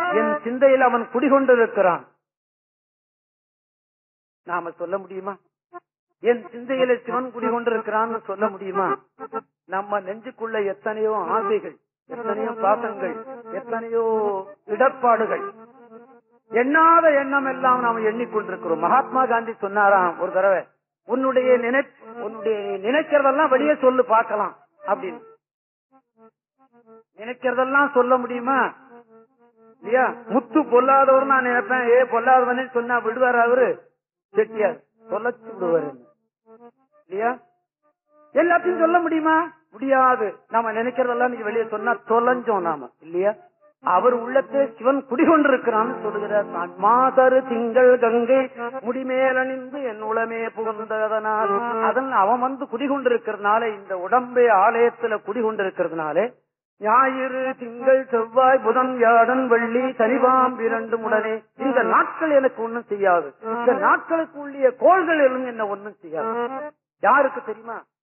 என் சிந்தையில் அவன் குடிகொண்டிருக்கிறான் நாம சொல்ல முடியுமா என் சிந்தையில சிவன் குடிகொண்டிருக்கிறான்னு சொல்ல முடியுமா நம்ம நெஞ்சுக்குள்ள எத்தனையோ ஆசைகள் எத்தனையோ பாசங்கள் எத்தனையோ இடர்பாடுகள் எண்ணாத எண்ணம் எல்லாம் நாம் எண்ணிக்கொண்டிருக்கிறோம் மகாத்மா காந்தி சொன்னாராம் ஒரு தடவை உன்னுடைய நினை உன்னுடைய நீ நினைக்கிறதெல்லாம் வெளியே சொல்லு பார்க்கலாம் அப்படின்னு நினைக்கிறதெல்லாம் சொல்ல முடியுமா இல்லையா முத்து பொல்லாதவர் நான் நினைப்பேன் ஏ பொல்லாதவனே சொன்னா விடுவார் அவரு செட்டியார் தொலைச்சு விடுவாரு இல்லையா எல்லாத்தையும் சொல்ல முடியுமா முடியாது நாம நினைக்கிறதெல்லாம் நீங்க வெளியே சொன்னா தொலைஞ்சோம் நாம இல்லையா அவர் உள்ளத்தே சிவன் குடிகொண்டிருக்கிறான்னு சொல்லுகிறார் நான் மாதரு திங்கள் கங்கை முடிமேலணிந்து என் உளமே புகுந்ததனால் அதன் அவன் வந்து குடிகொண்டிருக்கிறதுனால இந்த உடம்பே ஆலயத்துல குடிகொண்டிருக்கிறதுனாலே ஞாயிறு திங்கள் செவ்வாய் புதன் வியாழன் வெள்ளி சனிவாம் இரண்டும் உடனே இந்த நாட்கள் எனக்கு ஒண்ணும் செய்யாது இந்த நாட்களுக்கு உள்ளிய கோள்கள் எதுவும் என்ன ஒண்ணும் செய்யாது யாருக்கு தெரியுமா